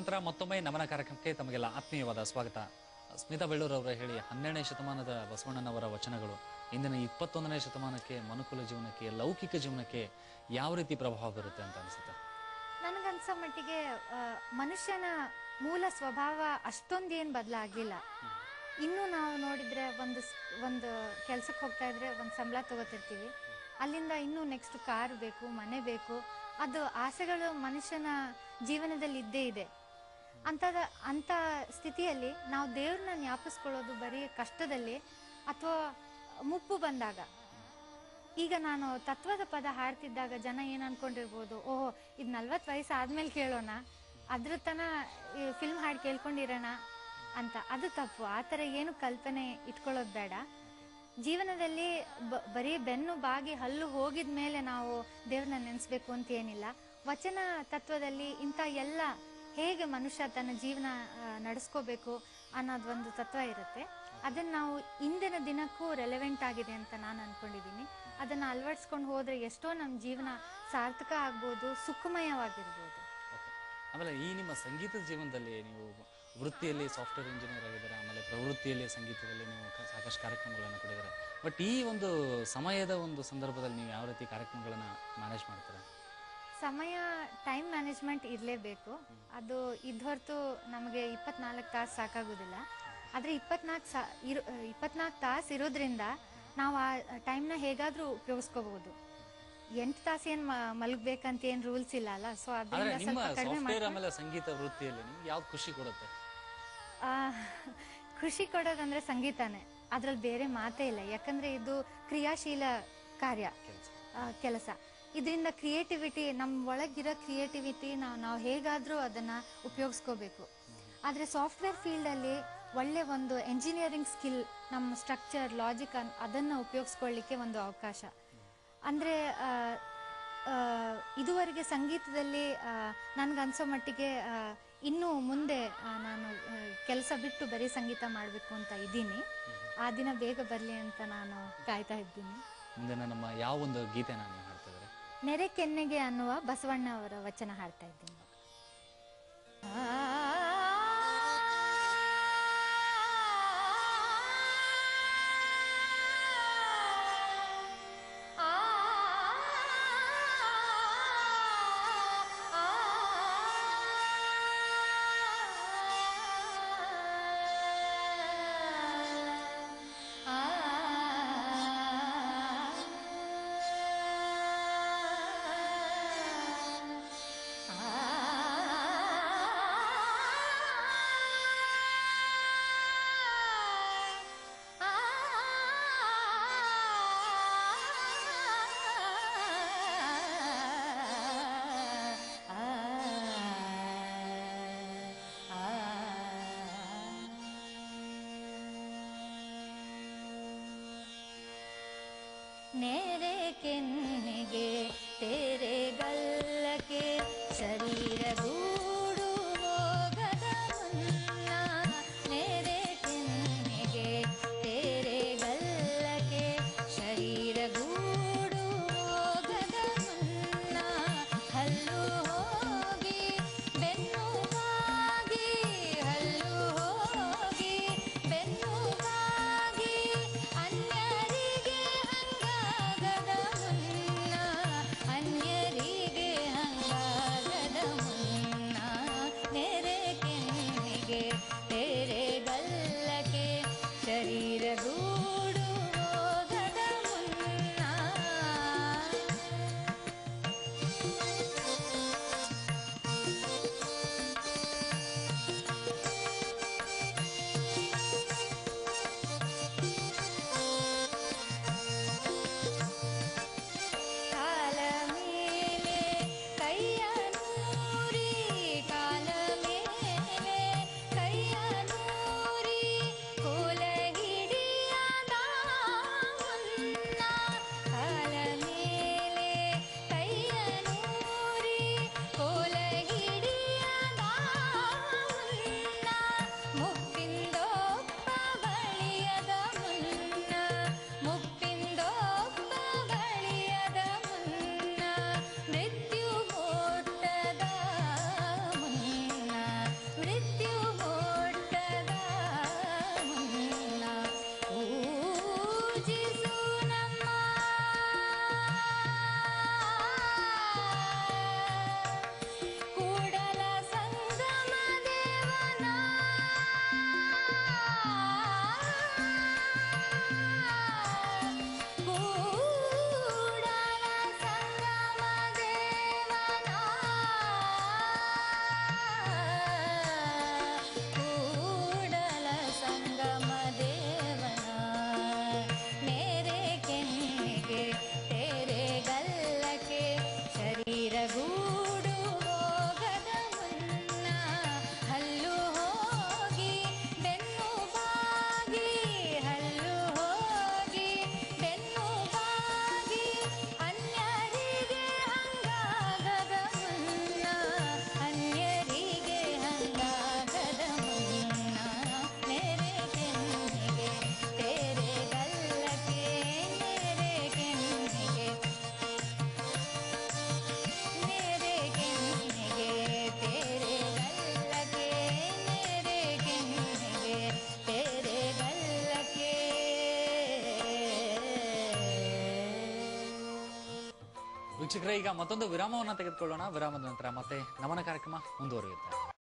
ನಂತರ ಮತ್ತೊಮ್ಮೆ ನಮನ ಕಾರ್ಯಕ್ರಮಕ್ಕೆ ತಮಗೆಲ್ಲ ಆತ್ಮೀಯವಾದ ಸ್ವಾಗತ ಸ್ಮಿತಾ ಬೆಳ್ಳೂರವರ ಹೇಳಿ ಹನ್ನೆರಡನೇ ಶತಮಾನದ ಬಸವಣ್ಣನವರ ವಚನಗಳು ಇಂದಿನ ಇಪ್ಪತ್ತೊಂದನೇ ಶತಮಾನಕ್ಕೆ ಮನುಕುಲ ಜೀವನಕ್ಕೆ ಲೌಕಿಕ ಜೀವನಕ್ಕೆ ಯಾವ ರೀತಿ ಪ್ರಭಾವ ಬೀರುತ್ತೆ ಅಂತ ಅನಿಸುತ್ತೆ ನನಗನ್ಸೋ ಮಟ್ಟಿಗೆ ಆ, ಮನುಷ್ಯನ ಮೂಲ ಸ್ವಭಾವ ಅಷ್ಟೊಂದು ಏನು ಬದಲಾಗಲಿಲ್ಲ ಇನ್ನೂ ನಾವು ನೋಡಿದ್ರೆ ಒಂದು ಸ್- ಒಂದು ಕೆಲ್ಸಕ್ಕೆ ಹೋಗ್ತಾ ಇದ್ರೆ ಒಂದು ಸಂಬಳ ತಗೋತಿರ್ತೀವಿ ಅಲ್ಲಿಂದ ಇನ್ನೂ ನೆಕ್ಸ್ಟ್ ಕಾರ್ ಬೇಕು ಮನೆ ಬೇಕು ಅದು ಆಸೆಗಳು ಮನುಷ್ಯನ ಜೀವನದಲ್ಲಿ ಇದ್ದೇ ಇದೆ ಅಂಥದ ಅಂಥ ಸ್ಥಿತಿಯಲ್ಲಿ ನಾವು ದೇವ್ರನ್ನ ಜ್ಞಾಪಿಸ್ಕೊಳ್ಳೋದು ಬರೀ ಕಷ್ಟದಲ್ಲಿ ಅಥವಾ ಮುಪ್ಪು ಬಂದಾಗ ಈಗ ನಾನು ತತ್ವದ ಪದ ಹಾಡ್ತಿದ್ದಾಗ ಜನ ಏನ್ ಅನ್ಕೊಂಡಿರ್ಬೋದು ಓಹೋ ಇದು ನಲ್ವತ್ತು ವಯಸ್ಸು ಆದ್ಮೇಲೆ ಕೇಳೋಣ ಅದ್ರ ತನ ಫಿಲ್ಮ್ ಹಾಡು ಕೇಳ್ಕೊಂಡಿರೋಣ ಅಂತ ಅದು ತಪ್ಪು ಆ ಥರ ಏನು ಕಲ್ಪನೆ ಇಟ್ಕೊಳ್ಳೋದು ಬೇಡ ಜೀವನದಲ್ಲಿ ಬ- ಬರೀ ಬೆನ್ನು ಬಾಗಿ ಹಲ್ಲು ಹೋಗಿದ ಮೇಲೆ ನಾವು ದೇವ್ರನ್ನ ನೆನೆಸ್ಬೇಕು ಅಂತ ಏನಿಲ್ಲ ವಚನ ತತ್ವದಲ್ಲಿ ಇಂಥ ಎಲ್ಲ ಹೇಗೆ ಮನುಷ್ಯ ತನ್ನ ಜೀವನ ಆ, ನಡೆಸ್ಕೋಬೇಕು ಅನ್ನೋದು ಒಂದು ತತ್ವ ಇರುತ್ತೆ ಅದನ್ನ ನಾವು ಇಂದಿನ ದಿನಕ್ಕೂ ರೆಲೆವೆಂಟ್ ಆಗಿದೆ ಅಂತ ನಾನು ಅನ್ಕೊಂಡಿದ್ದೀನಿ ಅದನ್ನ ಅಳವಡಿಸ್ಕೊಂಡು ಹೋದ್ರೆ ಎಷ್ಟೋ ನಮ್ಮ ಜೀವನ ಸಾರ್ಥಕ ಆಗ್ಬೋದು ಸುಖಮಯವಾಗಿರ್ಬೋದು ಓಕೆ ಆಮೇಲೆ ಈ ನಿಮ್ಮ ಸಂಗೀತದ ಜೀವನದಲ್ಲಿ ನೀವು ವೃತ್ತಿಯಲ್ಲಿ ಸಾಫ್ಟ್ವೇರ್ ಇಂಜಿನಿಯರ್ ಆಗಿದ್ದಾರೆ ಆಮೇಲೆ ಪ್ರವೃತ್ತಿಯಲ್ಲಿ ಸಂಗೀತದಲ್ಲಿ ನೀವು ಕ- ಸಾಕಷ್ಟು ಕಾರ್ಯಕ್ರಮಗಳನ್ನು ಕೊಟ್ಟಿದ್ದಾರೆ ಬಟ್ ಈ ಒಂದು ಸಮಯದ ಒಂದು ಸಂದರ್ಭದಲ್ಲಿ ನೀವು ಯಾವ ರೀತಿ ಕಾರ್ಯಕ್ರಮಗಳನ್ನು ಮ್ಯಾನೇಜ್ ಮಾಡ್ತೀರಾ ಸಮಯ ಟೈಮ್ ಮ್ಯಾನೇಜ್ಮೆಂಟ್ ಇರಲೇಬೇಕು ಅದು ಇದ್ ಹೊರತು ನಮಗೆ ಇಪ್ಪತ್ನಾಲ್ಕು ತಾಸು ಸಾಕಾಗೋದಿಲ್ಲ ಆದರೆ ಇಪ್ಪತ್ನಾಲ್ಕು ಸಾ ಇರೋ ಇಪ್ಪತ್ನಾಲ್ಕು ತಾಸು ಇರೋದ್ರಿಂದ ನಾವು ಆ ಟೈಮ್ನ ಹೇಗಾದರೂ ಉಪಯೋಗಿಸ್ಕೋಬಹುದು ಎಂಟು ತಾಸು ಏನು ಮಲಗಬೇಕಂತ ಏನು ರೂಲ್ಸ್ ಇಲ್ಲ ಅಲ್ಲ ಸೊ ಆದ್ರೆ ಅದರಿಂದ ನಿಮ್ಮ ಸ್ವಲ್ಪ ಕಡಿಮೆ ಸಾಫ್ಟ್ವೇರ್ ಆಮೇಲೆ ಸಂಗೀತ ವೃತ್ತಿಯಲ್ಲಿ ನಿಮ್ಗೆ ಯಾವ್ದು ಖುಷಿ ಕೊಡುತ್ತೆ ಆ, ಖುಷಿ ಕೊಡೋದಂದ್ರೆ ಸಂಗೀತನೇ ಅದ್ರಲ್ಲಿ ಬೇರೆ ಮಾತೇ ಇಲ್ಲ ಯಾಕಂದ್ರೆ ಇದು ಕ್ರಿಯಾಶೀಲ ಕಾರ್ಯ ಕೆಲಸ ಆ, ಕೆಲಸ ಇದರಿಂದ ಕ್ರಿಯೇಟಿವಿಟಿ ನಮ್ಮ ಒಳಗಿರೋ ಕ್ರಿಯೇಟಿವಿಟಿ ನಾವು ನಾವು ಹೇಗಾದರೂ ಅದನ್ನ ಉಪಯೋಗಿಸ್ಕೋಬೇಕು ಆದರೆ ಸಾಫ್ಟ್ವೇರ್ ಫೀಲ್ಡಲ್ಲಿ ಒಳ್ಳೆ ಒಂದು ಎಂಜಿನಿಯರಿಂಗ್ ಸ್ಕಿಲ್ ನಮ್ಮ ಸ್ಟ್ರಕ್ಚರ್ ಲಾಜಿಕ್ ಅದನ್ನು ಉಪಯೋಗಿಸ್ಕೊಳ್ಳಿಕ್ಕೆ ಒಂದು ಅವಕಾಶ ಅಂದರೆ ಇದುವರೆಗೆ ಸಂಗೀತದಲ್ಲಿ ನನಗನ್ಸೋ ಮಟ್ಟಿಗೆ ಆ, ಇನ್ನೂ ಮುಂದೆ ಆ, ನಾನು ಕೆಲಸ ಬಿಟ್ಟು ಬರೀ ಸಂಗೀತ ಮಾಡಬೇಕು ಅಂತ ಇದ್ದೀನಿ ಆ ದಿನ ಬೇಗ ಬರಲಿ ಅಂತ ನಾನು ಕಾಯ್ತಾ ಇದ್ದೀನಿ ಮುಂದಿನ ನಮ್ಮ ಯಾವ ಒಂದು ಗೀತೆನ ನೀವು ಹಾಡ್ತಿದ್ದಾರೆ ನೆರೆ ಕೆನ್ನೆಗೆ ಅನ್ನುವ ಬಸವಣ್ಣ ಅವರ ವಚನ ಹಾಡ್ತಾ ಇದ್ದೀನಿ ನೆರೆ ಕೆನ್ನೆಗೆ ತೆರೆ ಗಲ್ಲಕ್ಕೆ ಶರೀರ ಗೂಡು ಹೋಗದ ಮುನ್ನ ನೆರೆ ಕೆನ್ನೆಗೆ ತೆರೆ ಗಲ್ಲಕ್ಕೆ ಶರೀರ ಗೂಡು ಹೋಗದ ಮುನ್ನ ಹಲ್ಲು ಹೋಗಿ ಬೆನ್ನು ಬಾಗಿ ಹಲ್ಲು ಹೋಗಿ ಬೆನ್ನು ಬಾಗಿ ಅನ್ಯರಿಗೆ ಹಂಗಾಗದ ಮುನ್ನ ಅನ್ಯರಿಗೆ ಹಂಗಾಗದ ಮುನ್ನ ವೀಕ್ಷಕರೇ ಈಗ ಮತ್ತೊಂದು ವಿರಾಮವನ್ನು ತೆಗೆದುಕೊಳ್ಳೋಣ ವಿರಾಮದ ನಂತರ ಮತ್ತೆ ನಮನ ಕಾರ್ಯಕ್ರಮ ಮುಂದುವರಿಯುತ್ತೆ